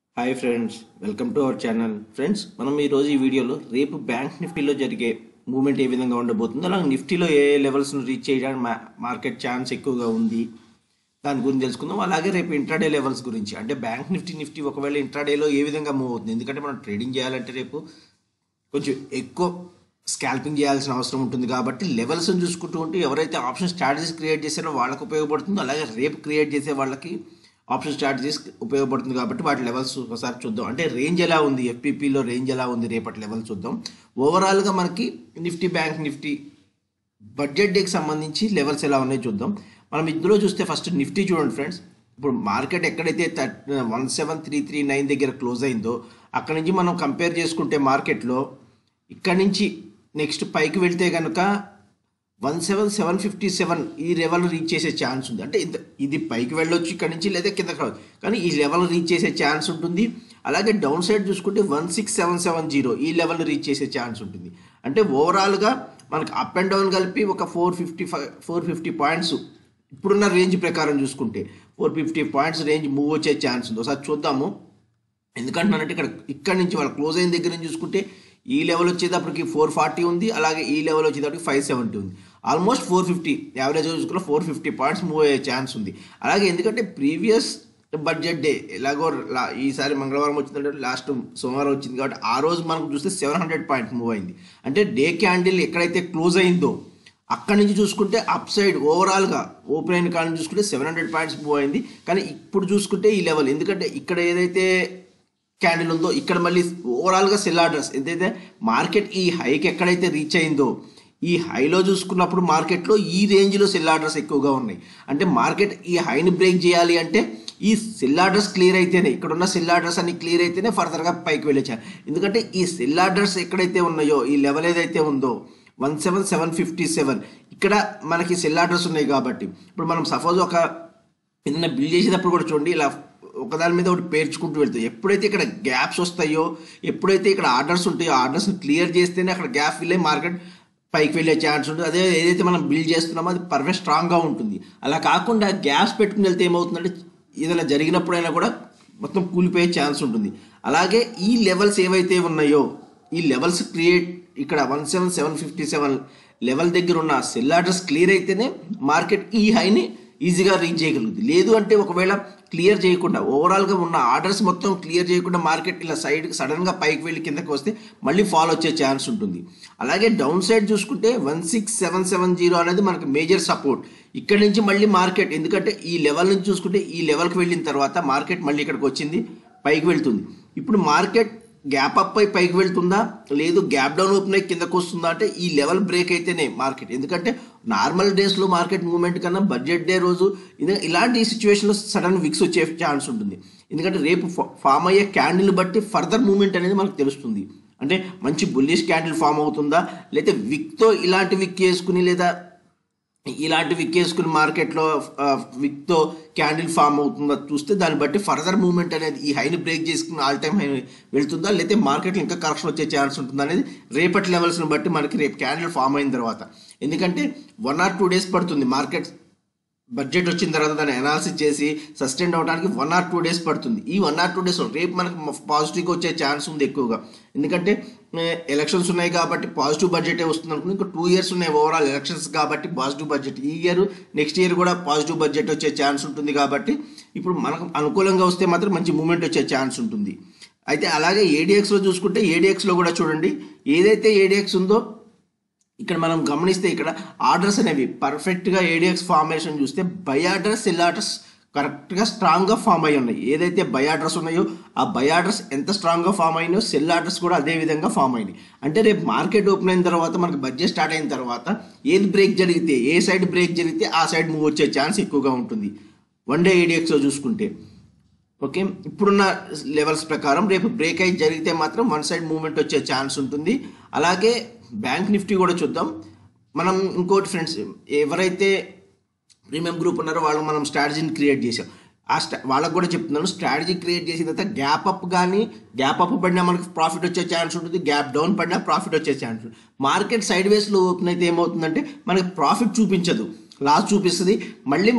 hi friends welcome to our channel friends మనం ఈరోజు ఈ వీడియోలో రేపు బ్యాంక్ నిఫ్టీలో జరిగే మూమెంట్ ఏ విధంగా ఉండబోతుందో అలాగే నిఫ్టీలో ఏ లెవెల్స్ను రీచ్ చేయడానికి మా- మార్కెట్ ఛాన్స్ ఎక్కువగా ఉంది దాని గురించి తెలుసుకుందాం అలాగే రేపు ఇంట్రాడే లెవెల్స్ గురించి అంటే బ్యాంక్ నిఫ్టీ నిఫ్టీ ఒకవేళ ఇంట్రాడేలో ఏ విధంగా మూవ్ అవుతుంది ఎందుకంటే మనం ట్రేడింగ్ చేయాలంటే రేపు కొంచెం ఎక్కువ స్కాల్పింగ్ చేయాల్సిన అవసరం ఉంటుంది కాబట్టి లెవెల్స్ని చూసుకుంటూ ఉంటే ఎవరైతే ఆప్షన్ స్ట్రాటజీస్ క్రియేట్ చేశారో వాళ్ళకి ఉపయోగపడుతుందో అలాగే రేపు క్రియేట్ చేసే వాళ్ళకి ఆప్షన్ స్ట్రాటజీస్ ఉపయోగపడుతుంది కాబట్టి వాటి లెవెల్స్ ఒకసారి చూద్దాం అంటే రేంజ్ ఎలా ఉంది ఎఫ్పీపీలో రేంజ్ ఎలా ఉంది రేపటి లెవెల్ చూద్దాం ఓవరాల్గా మనకి నిఫ్టీ బ్యాంక్ నిఫ్టీ బడ్జెట్ డేకి సంబంధించి లెవెల్స్ ఎలా ఉన్నాయో చూద్దాం మనం ఇందులో చూస్తే ఫస్ట్ నిఫ్టీ చూడండి ఫ్రెండ్స్ ఇప్పుడు మార్కెట్ ఎక్కడైతే one seven three three nine దగ్గర క్లోజ్ అయిందో అక్కడ నుంచి మనం కంపేర్ చేసుకుంటే మార్కెట్లో ఇక్కడ నుంచి నెక్స్ట్ పైకి వెళ్తే కనుక one seven seven fifty seven ఈ లెవెల్ రీచ్ చేసే ఛాన్స్ ఉంది అంటే ఇంత ఇది పైకి వెళ్ళొచ్చు ఇక్కడ నుంచి లేదా కిందకి రావచ్చు కానీ ఈ లెవెల్ రీచ్ చేసే ఛాన్స్ ఉంటుంది అలాగే డౌన్ సైడ్ చూసుకుంటే one six seven seven zero ఈ లెవెల్ రీచ్ చేసే ఛాన్స్ ఉంటుంది అంటే ఓవరాల్గా మనకి అప్ అండ్ డౌన్ కలిపి ఒక four fifty five four fifty points ఇప్పుడున్న రేంజ్ ప్రకారం చూసుకుంటే four fifty points range move వచ్చే ఛాన్స్ ఉంది ఒకసారి చూద్దాము ఎందుకంటున్నానంటే ఇక్కడ ఇక్కడ నుంచి వాళ్ళ క్లోజ్ అయిన దగ్గర నుంచి చూసుకుంటే ఈ లెవెల్ వచ్చేటప్పటికి ఫోర్ ఫార్టీ ఉంది అలాగే ఈ లెవెల్ వచ్చేటప్పటికి ఫైవ్ సెవెంటీ ఉంది ఆల్మోస్ట్ ఫోర్ ఫిఫ్టీ యావరేజ్ చూసుకున్న ఫోర్ ఫిఫ్టీ పాయింట్స్ మూవ్ అయ్యే ఛాన్స్ ఉంది అలాగే ఎందుకంటే ప్రీవియస్ బడ్జెట్ డే ఎలాగో లా ఈసారి మంగళవారం వచ్చిందంటే లాస్ట్ సోమవారం వచ్చింది కాబట్టి ఆ రోజు మనకు చూస్తే సెవెన్ హండ్రెడ్ పాయింట్ మూవ్ అయింది అంటే డే క్యాండిల్ ఎక్కడైతే క్లోజ్ అయిందో అక్కడి నుంచి చూసుకుంటే అప్ సైడ్ ఓవరాల్గా ఓపెన్ అయిన కాడ నుంచి చూసుకుంటే సెవెన్ హండ్రెడ్ పాయింట్స్ మూవ్ అయింది కానీ ఇప్పుడు చూసుకుంటే ఈ లెవెల్ ఎందుకంటే ఇక్కడ ఏదైతే క్యాండిల్ ఉందో ఇక్కడ మళ్ళీ ఓవరాల్గా సెల్ ఆర్డర్స్ ఏదైతే మార్కెట్ ఈ హైకి ఎక్కడైతే రీచ్ అయిందో ఈ హైలో చూసుకున్నప్పుడు మార్కెట్లో ఈ రేంజ్లో సెల్ ఆర్డర్స్ ఎక్కువగా ఉన్నాయి అంటే మార్కెట్ ఈ హైని బ్రేక్ చేయాలి అంటే ఈ సెల్ ఆర్డర్స్ క్లియర్ అయితేనే ఇక్కడ ఉన్న సెల్ ఆర్డర్స్ అన్ని క్లియర్ అయితేనే ఫర్దర్గా పైకి వెళ్ళొచ్చారు ఎందుకంటే ఈ సెల్ ఆర్డర్స్ ఎక్కడైతే ఉన్నాయో ఈ లెవెల్ ఏదైతే ఉందో one seven seven fifty seven ఇక్కడ మనకి సెల్ ఆర్డర్స్ ఉన్నాయి కాబట్టి ఇప్పుడు మనం సపోజ్ ఒక ఏదైనా బిల్డ్ చేసేటప్పుడు కూడా చూడండి ఇలా ఒకదాని మీద ఒకటి పేర్చుకుంటూ వెళ్తాయి ఎప్పుడైతే ఇక్కడ గ్యాప్స్ వస్తాయో ఎప్పుడైతే ఇక్కడ ఆర్డర్స్ ఉంటాయో ఆర్డర్స్ని క్లియర్ చేస్తేనే అక్కడ గ్యాప్ ఫిల్ అయ్యి మార్కెట్ పైకి వెళ్ళే ఛాన్స్ ఉంటుంది అదే ఏదైతే మనం బిల్డ్ చేస్తున్నామో అది పర్ఫెక్ట్ స్ట్రాంగ్గా ఉంటుంది అలా కాకుండా గ్యాప్స్ పెట్టుకుని వెళ్తే ఏమవుతుందంటే ఏదైనా జరిగినప్పుడైనా కూడా మొత్తం కూలిపోయే ఛాన్స్ ఉంటుంది అలాగే ఈ లెవెల్స్ ఏవైతే ఉన్నాయో ఈ లెవెల్స్ క్రియేట్ ఇక్కడ one seven seven fifty seven level దగ్గర ఉన్న సెల్ ఆర్డర్స్ క్లియర్ అయితేనే మార్కెట్ ఈ హైని ఈజీగా రీచ్ చేయగలుగుతుంది లేదు అంటే ఒకవేళ క్లియర్ చేయకుండా ఓవరాల్గా ఉన్న ఆర్డర్స్ మొత్తం క్లియర్ చేయకుండా మార్కెట్ ఇలా సైడ్ సడన్గా పైకి వెళ్ళి కిందకి వస్తే మళ్ళీ ఫాల్ వచ్చే ఛాన్స్ ఉంటుంది అలాగే డౌన్ సైడ్ చూసుకుంటే one six seven seven zero అనేది మనకి మేజర్ సపోర్ట్ ఇక్కడ నుంచి మళ్ళీ మార్కెట్ ఎందుకంటే ఈ లెవెల్ నుంచి చూసుకుంటే ఈ లెవెల్కి వెళ్ళిన తర్వాత మార్కెట్ మళ్ళీ ఇక్కడికి వచ్చింది పైకి వెళ్తుంది ఇప్పుడు మార్కెట్ గ్యాప్ అప్ అయి పైకి వెళ్తుందా లేదు గ్యాప్ డౌన్ ఓపెన్ అయి కిందకు వస్తుందా అంటే ఈ లెవెల్ బ్రేక్ అయితేనే మార్కెట్ ఎందుకంటే నార్మల్ డేస్లో మార్కెట్ మూవ్మెంట్ కన్నా బడ్జెట్ డే రోజు ఇది- ఇలాంటి సిచ్యువేషన్లో సడన్ విక్స్ వచ్చే ఛాన్స్ ఉంటుంది ఎందుకంటే రేపు ఫామ్ అయ్యే క్యాండిల్ బట్టి ఫర్దర్ మూవ్మెంట్ అనేది మనకు తెలుస్తుంది అంటే మంచి బుల్లిష్ క్యాండిల్ ఫామ్ అవుతుందా లేదా విక్తో ఇలాంటి విక్ వేసుకుని లేదా ఇలాంటి విక్ వేసుకుని మార్కెట్లో ఆ, విక్తో క్యాండిల్ ఫామ్ అవుతుందా చూస్తే దాన్ని బట్టి ఫర్దర్ మూవ్మెంట్ అనేది ఈ హైని బ్రేక్ చేసుకుని ఆల్ టైమ్ హై వెళ్తుందా లేకపోతే మార్కెట్లో ఇంకా కరెక్షన్ వచ్చే ఛాన్స్ ఉంటుందా అనేది రేపటి లెవెల్స్ని బట్టి మనకి రేపు క్యాండిల్ ఫామ్ అయిన తర్వాత ఎందుకంటే వన్ ఆర్ టూ డేస్ పడుతుంది మార్కెట్ బడ్జెట్ వచ్చిన తర్వాత దాన్ని అనాలిసిస్ చేసి సస్టైన్ అవడానికి వన్ ఆర్ టూ డేస్ పడుతుంది ఈ వన్ ఆర్ టూ డేస్ రేపు మనకు పాజిటివ్గా వచ్చే ఛాన్స్ ఉంది ఎక్కువగా ఎందుకంటే ఎలక్షన్స్ ఉన్నాయి కాబట్టి పాజిటివ్ బడ్జెటే వస్తుంది అనుకుని ఇంకా టూ ఇయర్స్ ఉన్నాయి ఓవరాల్ ఎలక్షన్స్ కాబట్టి పాజిటివ్ బడ్జెట్ ఈ ఇయర్ నెక్స్ట్ ఇయర్ కూడా పాజిటివ్ బడ్జెట్ వచ్చే ఛాన్స్ ఉంటుంది కాబట్టి ఇప్పుడు మనకు అనుకూలంగా వస్తే మాత్రం మంచి మూమెంట్ వచ్చే ఛాన్స్ ఉంటుంది అయితే అలాగే ఏడిఎక్స్లో చూసుకుంటే ఏడిఎక్స్లో కూడా చూడండి ఏదైతే ఏడిఎక్స్ ఉందో ఇక్కడ మనం గమనిస్తే ఇక్కడ ఆర్డర్స్ అనేవి పర్ఫెక్ట్గా ఏడిఎక్స్ ఫార్మేషన్ చూస్తే బై ఆర్డర్స్ సెల్ ఆర్డర్స్ కరెక్ట్గా స్ట్రాంగ్గా ఫామ్ అయి ఉన్నాయి ఏదైతే బై ఆర్డర్స్ ఉన్నాయో ఆ బై ఆర్డర్స్ ఎంత స్ట్రాంగ్గా ఫామ్ అయినాయో సెల్ ఆర్డర్స్ కూడా అదే విధంగా ఫామ్ అయినాయి అంటే రేపు మార్కెట్ ఓపెన్ అయిన తర్వాత మనకి బడ్జెట్ స్టార్ట్ అయిన తర్వాత ఏది బ్రేక్ జరిగితే ఏ సైడ్ బ్రేక్ జరిగితే ఆ సైడ్ మూవ్ వచ్చే ఛాన్స్ ఎక్కువగా ఉంటుంది వన్ డే ఏడిఎక్స్లో చూసుకుంటే ఓకే ఇప్పుడున్న లెవెల్స్ ప్రకారం రేపు బ్రేక్ అయి జరిగితే మాత్రం వన్ సైడ్ మూవ్మెంట్ వచ్చే ఛాన్స్ ఉంటుంది అలాగే బ్యాంక్ నిఫ్టీ కూడా చూద్దాం మనం ఇంకోటి ఫ్రెండ్స్ ఎవరైతే ప్రీమియం గ్రూప్ ఉన్నారో వాళ్ళు మనం స్ట్రాటజీని క్రియేట్ చేసాం ఆ స్టా వాళ్ళకు కూడా చెప్తున్నాను స్ట్రాటజీ క్రియేట్ చేసిన తర్వాత గ్యాప్ అప్ కానీ గ్యాప్ అప్ పడినా మనకి ప్రాఫిట్ వచ్చే ఛాన్స్ ఉంటుంది గ్యాప్ డౌన్ పడినా ప్రాఫిట్ వచ్చే ఛాన్స్ ఉంటుంది మార్కెట్ సైడ్ వేస్లో ఓపెన్ అయితే ఏమవుతుందంటే మనకి ప్రాఫిట్ చూపించదు లాస్ చూపిస్తుంది మళ్ళీ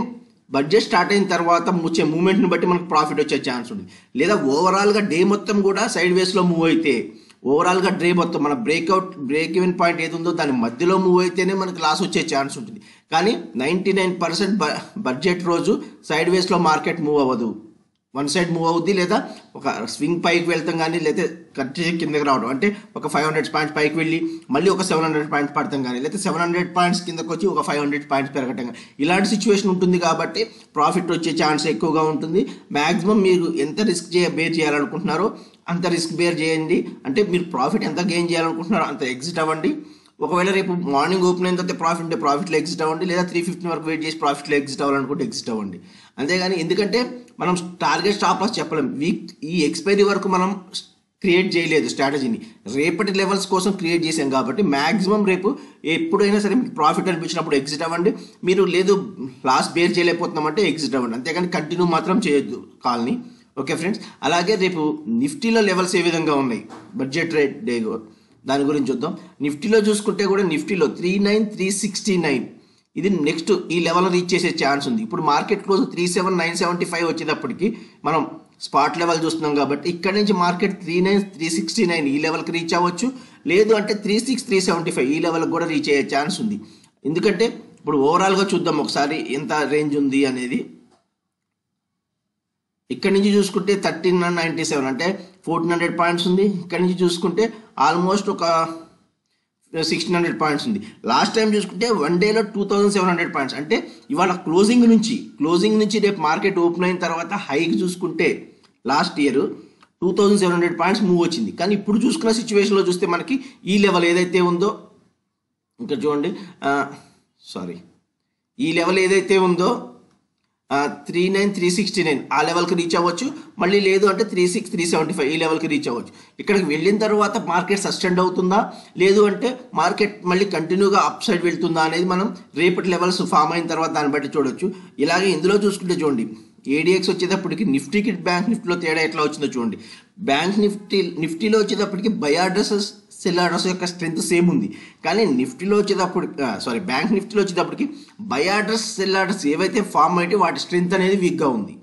బడ్జెట్ స్టార్ట్ అయిన తర్వాత వచ్చే మూమెంట్ని బట్టి మనకు ప్రాఫిట్ వచ్చే ఛాన్స్ ఉంది లేదా ఓవరాల్గా డే మొత్తం కూడా సైడ్ వేస్లో మూవ్ అయితే ఓవరాల్గా డే మొత్తం మన బ్రేక్అవుట్ బ్రేక్ ఈవెన్ పాయింట్ ఏది ఉందో దాని మధ్యలో మూవ్ అయితేనే మనకి లాస్ వచ్చే ఛాన్స్ ఉంటుంది కానీ నైంటీ నైన్ పర్సెంట్ బడ్జెట్ రోజు సైడ్ వేస్లో మార్కెట్ మూవ్ అవ్వదు వన్ సైడ్ మూవ్ అవుద్ది లేదా ఒక స్వింగ్ పైకి వెళ్తాం కానీ లేదా కంటిన్యూ కిందకి రావడం అంటే ఒక ఫైవ్ హండ్రెడ్ పాయింట్స్ పైకి వెళ్ళి మళ్ళీ ఒక సెవెన్ హండ్రెడ్ పాయింట్స్ పడతాం కానీ లేదా సెవెన్ హండ్రెడ్ పాయింట్స్ కిందకి వచ్చి ఒక ఫైవ్ హండ్రెడ్ పాయింట్స్ పెరగటం కానీ ఇలాంటి సిచ్యువేషన్ ఉంటుంది కాబట్టి ప్రాఫిట్ వచ్చే ఛాన్స్ ఎక్కువగా ఉంటుంది మ్యాక్సిమం మీరు ఎంత రిస్క్ చే బేర్ చేయాలనుకుంటున్నారో అంత రిస్క్ బేర్ చేయండి అంటే మీరు ప్రాఫిట్ ఎంత గెయిన్ చేయాలనుకుంటున్నారో అంత ఎగ్జిట్ అవ్వండి ఒకవేళ రేపు మార్నింగ్ ఓపెన్ అయిన తర్వాత ప్రాఫిట్ ఉంటే ప్రాఫిట్లో ఎగ్జిట్ అవ్వండి లేదా త్రీ ఫిఫ్టీ వరకు వెయిట్ చేసి ప్రాఫిట్లో ఎగ్జిట్ అవ్వాలనుకుంటే ఎగ్జిట్ అవ్వండి అంతేగాని ఎందుకంటే మనం టార్గెట్ స్టాప్ లాస్ చెప్పలేం వీక్ ఈ ఎక్స్పైరీ వరకు మనం క్రియేట్ చేయలేదు స్ట్రాటజీని రేపటి లెవెల్స్ కోసం క్రియేట్ చేసాం కాబట్టి మ్యాక్సిమం రేపు ఎప్పుడైనా సరే మీకు ప్రాఫిట్ అనిపించినప్పుడు ఎగ్జిట్ అవ్వండి మీరు లేదు లాస్ బేర్ చేయలేకపోతున్నామంటే ఎగ్జిట్ అవ్వండి అంతేగాని కంటిన్యూ మాత్రం చేయొద్దు కాల్ని ఓకే ఫ్రెండ్స్ అలాగే రేపు నిఫ్టీలో లెవెల్స్ ఏ విధంగా ఉన్నాయి బడ్జెట్ రేట్ డే దాని గురించి చూద్దాం నిఫ్టీలో చూసుకుంటే కూడా నిఫ్టీలో three nine three sixty nine ఇది నెక్స్ట్ ఈ లెవెల్ రీచ్ చేసే ఛాన్స్ ఉంది ఇప్పుడు market close three seven nine seventy five వచ్చేటప్పటికి మనం స్పాట్ లెవెల్ చూస్తున్నాం కాబట్టి ఇక్కడ నుంచి market three nine three sixty nine ఈ లెవెల్కి రీచ్ అవ్వచ్చు లేదు అంటే three six three seventy five ఈ లెవెల్కి కూడా రీచ్ అయ్యే ఛాన్స్ ఉంది ఎందుకంటే ఇప్పుడు ఓవరాల్గా చూద్దాం ఒకసారి ఎంత రేంజ్ ఉంది అనేది ఇక్కడ నుంచి చూసుకుంటే థర్టీన్ నైంటీ సెవెన్ అంటే ఫోర్టీన్ హండ్రెడ్ పాయింట్స్ ఉంది ఇక్కడ నుంచి చూసుకుంటే ఆల్మోస్ట్ ఒక సిక్స్టీన్ హండ్రెడ్ పాయింట్స్ ఉంది లాస్ట్ టైం చూసుకుంటే వన్ డేలో two thousand seven hundred points అంటే ఇవాళ క్లోజింగ్ నుంచి క్లోజింగ్ నుంచి రేపు మార్కెట్ ఓపెన్ అయిన తర్వాత హైక్ చూసుకుంటే last year two thousand seven hundred points move వచ్చింది కానీ ఇప్పుడు చూసుకున్న సిచ్యువేషన్లో చూస్తే మనకి ఈ లెవెల్ ఏదైతే ఉందో ఇంకా చూడండి సారీ ఈ లెవెల్ ఏదైతే ఉందో three nine three sixty nine ఆ లెవెల్కి రీచ్ అవ్వచ్చు మళ్ళీ లేదు అంటే three six three seventy five ఈ లెవెల్కి రీచ్ అవ్వచ్చు ఇక్కడికి వెళ్ళిన తర్వాత మార్కెట్ సస్టెండ్ అవుతుందా లేదు అంటే మార్కెట్ మళ్ళీ కంటిన్యూగా అప్ సైడ్ వెళ్తుందా అనేది మనం రేపటి లెవెల్స్ ఫామ్ అయిన తర్వాత దాన్ని బట్టి చూడొచ్చు ఇలాగే ఇందులో చూసుకుంటే చూడండి ఏడిఎక్స్ వచ్చేటప్పటికి నిఫ్టీకి బ్యాంక్ నిఫ్టీలో తేడా ఎట్లా వచ్చిందో చూడండి బ్యాంక్ నిఫ్టీ నిఫ్టీలో వచ్చేటప్పటికి బై ఆర్డర్స్ సెల్ ఆర్డర్స్ యొక్క స్ట్రెంత్ సేమ్ ఉంది కానీ నిఫ్టీలో వచ్చేటప్పుడు సారీ బ్యాంక్ నిఫ్టీలో వచ్చేటప్పటికి బై ఆర్డర్స్ సెల్ ఆర్డర్స్ ఏవైతే ఫామ్ అయితే వాటి స్ట్రెంత్ అనేది వీక్గా ఉంది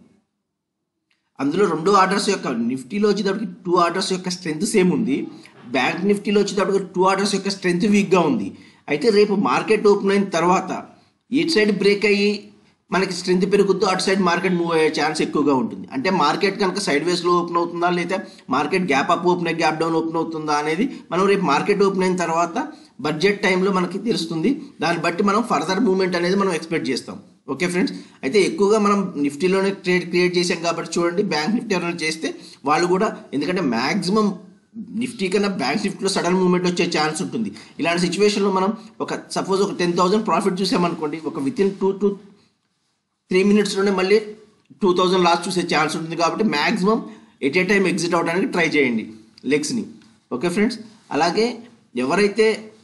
అందులో రెండు ఆర్డర్స్ యొక్క నిఫ్టీలో వచ్చేటప్పటికి టూ ఆర్డర్స్ యొక్క స్ట్రెంత్ సేమ్ ఉంది బ్యాంక్ నిఫ్టీలో వచ్చేటప్పటికి టూ ఆర్డర్స్ యొక్క స్ట్రెంత్ వీక్గా ఉంది అయితే రేపు మార్కెట్ ఓపెన్ అయిన తర్వాత ఇటు సైడ్ బ్రేక్ అయ్యి మనకి స్ట్రెంత్ పెరుగుద్దు అటు సైడ్ మార్కెట్ మూవ్ అయ్యే ఛాన్స్ ఎక్కువగా ఉంటుంది అంటే మార్కెట్ కనుక సైడ్ వేస్లో ఓపెన్ అవుతుందా లేదా మార్కెట్ గ్యాప్ అప్ ఓపెన్ అయ్యి గ్యాప్ డౌన్ ఓపెన్ అవుతుందా అనేది మనం రేపు మార్కెట్ ఓపెన్ అయిన తర్వాత బడ్జెట్ టైంలో మనకి తెలుస్తుంది దాన్ని బట్టి మనం ఫర్దర్ మూవ్మెంట్ అనేది మనం ఎక్స్పెక్ట్ చేస్తాం ఓకే ఫ్రెండ్స్ అయితే ఎక్కువగా మనం నిఫ్టీలోనే ట్రేడ్ క్రియేట్ చేసాం కాబట్టి చూడండి బ్యాంక్ నిఫ్టీ ఎవరైనా చేస్తే వాళ్ళు కూడా ఎందుకంటే మ్యాక్సిమం నిఫ్టీ కన్నా బ్యాంక్ నిఫ్టీలో సడన్ మూవ్మెంట్ వచ్చే ఛాన్స్ ఉంటుంది ఇలాంటి సిచ్యువేషన్లో మనం ఒక సపోజ్ ఒక టెన్ థౌసండ్ ప్రాఫిట్ చూసామనుకోండి ఒక within two to three మినిట్స్లోనే మళ్ళీ టూ థౌజండ్ లాస్ట్ చూసే ఛాన్స్ ఉంటుంది కాబట్టి maximum at a time exit అవడానికి ట్రై చేయండి లెగ్స్ని ఓకే ఫ్రెండ్స్ అలాగే ఎవరైతే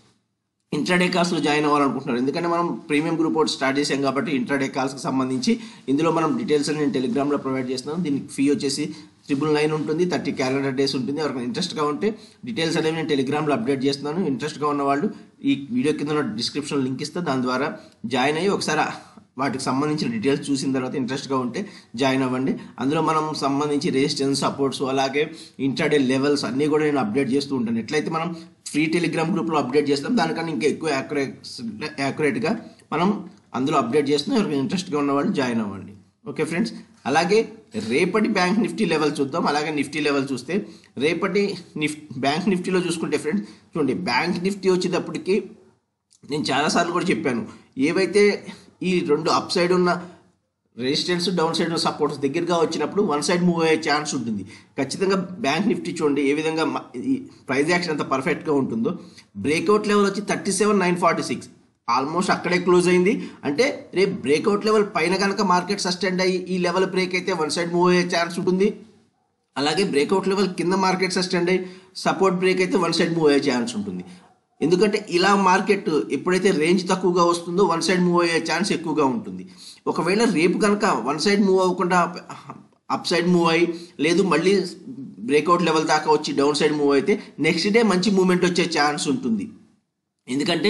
ఇంట్రాడే కాల్స్లో జాయిన్ అవ్వాలనుకుంటున్నారు ఎందుకంటే మనం ప్రీమియం గ్రూప్ ఒకటి స్టార్ట్ చేసాం కాబట్టి ఇంట్రాడే కాల్స్కి సంబంధించి ఇందులో మనం డీటెయిల్స్ నేను టెలిగ్రామ్లో ప్రొవైడ్ చేస్తున్నాను దీనికి ఫీ వచ్చేసి ట్రిపుల్ నైన్ ఉంటుంది థర్టీ క్యాలెండర్ డేస్ ఉంటుంది ఎవరికైనా ఇంట్రెస్ట్గా ఉంటే డీటెయిల్స్ అనేవి నేను టెలిగ్రామ్లో అప్డేట్ చేస్తున్నాను ఇంట్రెస్ట్గా ఉన్న వాళ్ళు ఈ వీడియో కింద డిస్క్రిప్షన్ లింక్ ఇస్తే దాని ద్వారా జాయిన్ అయ్యి ఒకసారి వాటికి సంబంధించిన డీటెయిల్స్ చూసిన తర్వాత ఇంట్రెస్ట్గా ఉంటే జాయిన్ అవ్వండి అందులో మనం సంబంధించి రెసిస్టెన్స్ సపోర్ట్స్ అలాగే ఇంటర్డే లెవెల్స్ అన్నీ కూడా నేను అప్డేట్ చేస్తూ ఉంటాను ఎట్లయితే మనం ఫ్రీ టెలిగ్రామ్ గ్రూప్లో అప్డేట్ చేస్తాం దానికన్నా ఇంకా ఎక్కువ యాక్యురేట్ యాక్యురేట్గా మనం అందులో అప్డేట్ చేస్తున్నాం ఎవరికి ఇంట్రెస్ట్గా ఉన్న వాళ్ళు జాయిన్ అవ్వండి ఓకే ఫ్రెండ్స్ అలాగే రేపటి బ్యాంక్ నిఫ్టీ లెవెల్ చూద్దాం అలాగే నిఫ్టీ లెవెల్ చూస్తే రేపటి నిఫ్ బ్యాంక్ నిఫ్టీలో చూసుకుంటే ఫ్రెండ్స్ చూడండి బ్యాంక్ నిఫ్టీ వచ్చేటప్పటికి నేను చాలాసార్లు కూడా చెప్పాను ఏవైతే ఈ రెండు అప్ సైడ్ ఉన్న రెసిస్టెన్స్ డౌన్ సైడ్ ఉన్న సపోర్ట్స్ దగ్గరగా వచ్చినప్పుడు వన్ సైడ్ మూవ్ అయ్యే ఛాన్స్ ఉంటుంది ఖచ్చితంగా బ్యాంక్ నిఫ్టీ చూడండి ఏ విధంగా ఈ ప్రైస్ యాక్షన్ అంత పర్ఫెక్ట్గా ఉంటుందో బ్రేక్అవుట్ లెవెల్ వచ్చి thirty seven nine forty six almost అక్కడే క్లోజ్ అయింది అంటే రేపు బ్రేక్అవుట్ లెవెల్ పైన కనుక మార్కెట్ సస్టెండ్ అయ్యి ఈ లెవెల్ బ్రేక్ అయితే వన్ సైడ్ మూవ్ అయ్యే ఛాన్స్ ఉంటుంది అలాగే బ్రేక్అవుట్ లెవెల్ కింద మార్కెట్ సస్టెండ్ అయ్యి సపోర్ట్ బ్రేక్ అయితే వన్ సైడ్ మూవ్ అయ్యే ఛాన్స్ ఉంటుంది ఎందుకంటే ఇలా మార్కెట్ ఎప్పుడైతే రేంజ్ తక్కువగా వస్తుందో వన్ సైడ్ మూవ్ అయ్యే ఛాన్స్ ఎక్కువగా ఉంటుంది ఒకవేళ రేపు కనుక వన్ సైడ్ మూవ్ అవ్వకుండా అప్ సైడ్ మూవ్ అయ్యి లేదు మళ్ళీ బ్రేక్అవుట్ లెవెల్ దాకా వచ్చి డౌన్ సైడ్ మూవ్ అయితే నెక్స్ట్ డే మంచి మూవ్మెంట్ వచ్చే ఛాన్స్ ఉంటుంది ఎందుకంటే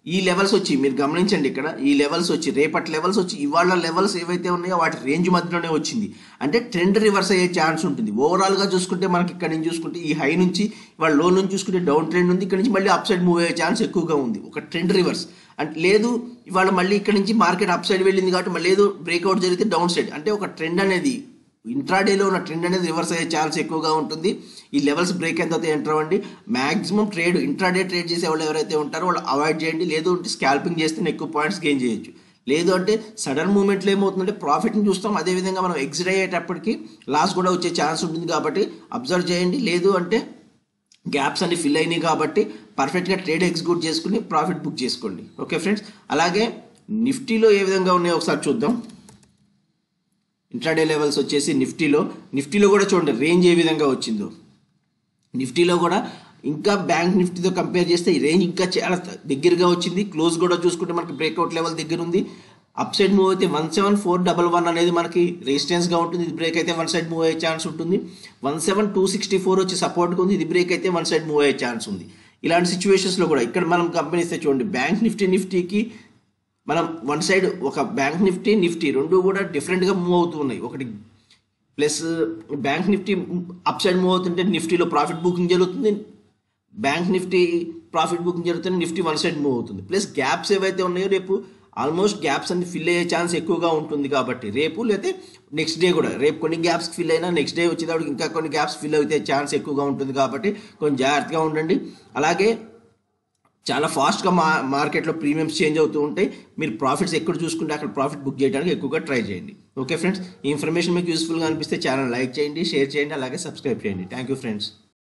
ఈ లెవెల్స్ వచ్చి మీరు గమనించండి ఇక్కడ ఈ లెవెల్స్ వచ్చి రేపటి లెవెల్స్ వచ్చి ఇవాళ లెవెల్స్ ఏవైతే ఉన్నాయో వాటి రేంజ్ మధ్యలోనే వచ్చింది అంటే ట్రెండ్ రివర్స్ అయ్యే ఛాన్స్ ఉంటుంది ఓవరాల్గా చూసుకుంటే మనకి ఇక్కడ నుంచి చూసుకుంటే ఈ హై నుంచి ఇవాళ లో నుంచి చూసుకుంటే డౌన్ ట్రెండ్ ఉంది ఇక్కడ నుంచి మళ్ళీ అప్ సైడ్ మూవ్ అయ్యే ఛాన్స్ ఎక్కువగా ఉంది ఒక ట్రెండ్ రివర్స్ అంటే లేదు ఇవాళ మళ్ళీ ఇక్కడ నుంచి మార్కెట్ అప్ సైడ్ వెళ్ళింది కాబట్టి మళ్ళీ లేదు బ్రేక్అవుట్ జరిగితే డౌన్ సైడ్ అంటే ఒక ట్రెండ్ అనేది ఇంట్రాడేలో ఉన్న ట్రెండ్ అనేది రివర్స్ అయ్యే ఛాన్స్ ఎక్కువగా ఉంటుంది ఈ లెవెల్స్ బ్రేక్ అయిన తర్వాత ఎంటర్ అవ్వండి మాక్సిమం ట్రేడ్ ఇంట్రాడే ట్రేడ్ చేసే వాళ్ళు ఎవరైతే ఉంటారో వాళ్ళు అవాయిడ్ చేయండి లేదు అంటే స్కాల్పింగ్ చేస్తే ఎక్కువ పాయింట్స్ గెయిన్ చేయొచ్చు లేదు అంటే సడన్ మూమెంట్లో ఏమవుతుందంటే ప్రాఫిట్ని చూస్తాం అదేవిధంగా మనం ఎగ్జిట్ అయ్యేటప్పటికి లాస్ కూడా వచ్చే ఛాన్స్ ఉంటుంది కాబట్టి అబ్జర్వ్ చేయండి లేదు అంటే గ్యాప్స్ అన్ని ఫిల్ అయినాయి కాబట్టి పర్ఫెక్ట్గా ట్రేడ్ ఎగ్జిక్యూట్ చేసుకుని ప్రాఫిట్ బుక్ చేసుకోండి ఓకే ఫ్రెండ్స్ అలాగే నిఫ్టీలో ఏ విధంగా ఉన్నాయో ఒకసారి చూద్దాం ఇంట్రాడే లెవెల్స్ వచ్చేసి నిఫ్టీలో నిఫ్టీలో కూడా చూడండి రేంజ్ ఏ విధంగా వచ్చిందో నిఫ్టీలో కూడా ఇంకా బ్యాంక్ నిఫ్టీతో కంపేర్ చేస్తే ఈ రేంజ్ ఇంకా చాలా దగ్గరగా వచ్చింది క్లోజ్ కూడా చూసుకుంటే మనకి బ్రేక్అవుట్ లెవెల్ దగ్గర ఉంది అప్ సైడ్ మూవ్ అయితే one seven four double one అనేది మనకి రెసిస్టెన్స్గా ఉంటుంది ఇది బ్రేక్ అయితే వన్ సైడ్ మూవ్ అయ్యే ఛాన్స్ ఉంటుంది one seven two sixty four వచ్చి సపోర్ట్గా ఉంది ఇది బ్రేక్ అయితే వన్ సైడ్ మూవ్ అయ్యే ఛాన్స్ ఉంది ఇలాంటి సిచ్యువేషన్స్లో కూడా ఇక్కడ మనం గమనిస్తే చూడండి బ్యాంక్ నిఫ్టీ నిఫ్టీకి మనం వన్ సైడ్ ఒక బ్యాంక్ నిఫ్టీ నిఫ్టీ రెండు కూడా డిఫరెంట్గా మూవ్ అవుతూ ఉన్నాయి ఒకటి plus bank Nifty up side move అవుతుంటే నిఫ్టీలో ప్రాఫిట్ బుకింగ్ జరుగుతుంది బ్యాంక్ నిఫ్టీ ప్రాఫిట్ బుకింగ్ జరుగుతుంది నిఫ్టీ వన్ సైడ్ మూవ్ అవుతుంది ప్లస్ గ్యాప్స్ ఏవైతే ఉన్నాయో రేపు ఆల్మోస్ట్ గ్యాప్స్ అన్ని ఫిల్ అయ్యే ఛాన్స్ ఎక్కువగా ఉంటుంది కాబట్టి రేపు లేకపోతే నెక్స్ట్ డే కూడా రేపు కొన్ని గ్యాప్స్ ఫిల్ అయినా నెక్స్ట్ డే వచ్చేటప్పుడు ఇంకా కొన్ని గ్యాప్స్ ఫిల్ అయితే ఛాన్స్ ఎక్కువగా ఉంటుంది కాబట్టి కొంచెం జాగ్రత్తగా ఉండండి అలాగే చాలా ఫాస్ట్గా మా మార్కెట్లో ప్రీమియమ్స్ చేంజ్ అవుతూ ఉంటాయి మీరు ప్రాఫిట్స్ ఎక్కడ చూసుకుంటే అక్కడ ప్రాఫిట్ బుక్ చేయడానికి ఎక్కువగా ట్రై చేయండి ఓకే ఫ్రెండ్స్ ఈ ఇన్ఫర్మేషన్ మీకు యూస్ఫుల్గా అనిపిస్తే ఛానల్ లైక్ చేయండి షేర్ చేయండి అలాగే సబ్స్క్రైబ్ చేయండి థ్యాంక్ యూ ఫ్రెండ్స్